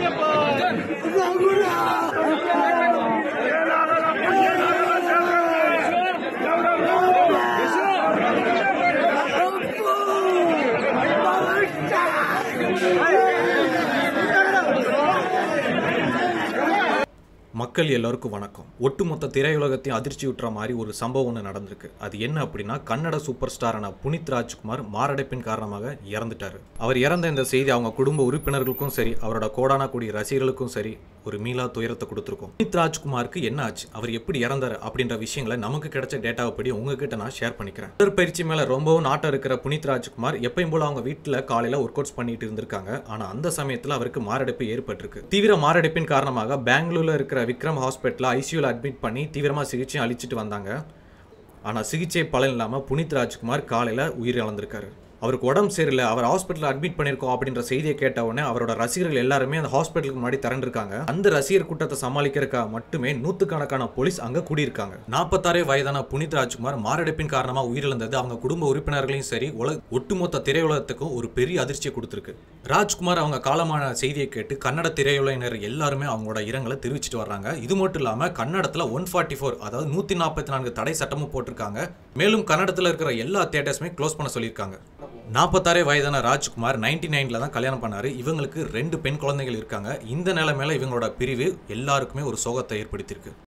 மக்கள் எல்லாருக்கும் வணக்கம் ஒட்டுமொத்த திரையுலகத்தையும் அதிர்ச்சி விட்டுற மாதிரி ஒரு சம்பவம் ஒன்று நடந்திருக்கு அது என்ன அப்படின்னா கன்னட சூப்பர் ஸ்டாரான புனித் ராஜ்குமார் மாரடைப்பின் காரணமாக இறந்துட்டாரு அவர் இறந்த இந்த செய்தி அவங்க குடும்ப உறுப்பினர்களுக்கும் சரி அவரோட கோடானா கூடிய ரசிகர்களுக்கும் சரி ஒரு மீளா துயரத்தை கொடுத்துருக்கோம் புனித் ராஜ்குமாருக்கு என்ன ஆச்சு அவர் எப்படி இறந்தாரு அப்படின்ற விஷயங்களை நமக்கு கிடைச்ச டேட்டாவை படி உங்ககிட்ட நான் ஷேர் பண்ணிக்கிறேன் உடற்பயிற்சி மேல ரொம்பவும் நாட்டம் இருக்கிற புனித் ராஜ்குமார் எப்பயும் போல அவங்க வீட்டில் காலையில ஒர்க் அவுட்ஸ் பண்ணிட்டு இருந்திருக்காங்க ஆனா அந்த சமயத்துல அவருக்கு மாரடைப்பு ஏற்பட்டிருக்கு தீவிர மாரடைப்பின் காரணமாக பெங்களூர்ல இருக்கிற விக்ரம் ஹாஸ்பிட்டலில் ஐசியூல அட்மிட் பண்ணி தீவிரமா சிகிச்சை அளிச்சிட்டு வந்தாங்க ஆனா சிகிச்சை பலன் இல்லாம புனித் ராஜ்குமார் காலையில உயிர் இழந்திருக்காரு அவருக்கு உடம்பு சரியில்லை அவர் ஹாஸ்பிட்டல் அட்மிட் பண்ணியிருக்கோம் அப்படின்ற செய்தியை கேட்ட உடனே அவரோட ரசிகர்கள் எல்லாருமே அந்த ஹாஸ்பிட்டலுக்கு முன்னாடி திரண்டிருக்காங்க அந்த ரசிகர் கூட்டத்தை சமாளிக்கிறதுக்காக மட்டுமே நூத்துக்கணக்கான போலீஸ் அங்க கூடியிருக்காங்க நாற்பத்தாறு வயதான புனித் ராஜ்குமார் மாரடைப்பின் காரணமா உயிரிழந்தது அவங்க குடும்ப உறுப்பினர்களையும் சரி உலக ஒட்டுமொத்த திரையுலகத்துக்கும் ஒரு பெரிய அதிர்ச்சியை கொடுத்துருக்கு ராஜ்குமார் அவங்க காலமான செய்தியை கேட்டு கன்னட திரையுலகினர் எல்லாருமே அவங்களோட இரங்கலை தெரிவிச்சிட்டு வர்றாங்க இது மட்டும் இல்லாம கன்னடத்துல ஒன் ஃபார்ட்டி ஃபோர் அதாவது நூத்தி நாற்பத்தி நான்கு தடை சட்டமும் போட்டிருக்காங்க மேலும் கன்னடத்துல இருக்கிற எல்லா தியேட்டர்ஸுமே க்ளோஸ் பண்ண சொல்லியிருக்காங்க நாற்பத்தாறு வயதான ராஜ்குமார் நைன்டி நைன்ல தான் கல்யாணம் பண்ணாரு இவங்களுக்கு ரெண்டு பெண் குழந்தைகள் இருக்காங்க இந்த நிலைமையில இவங்களோட பிரிவு எல்லாருக்குமே ஒரு சோகத்தை ஏற்படுத்தியிருக்கு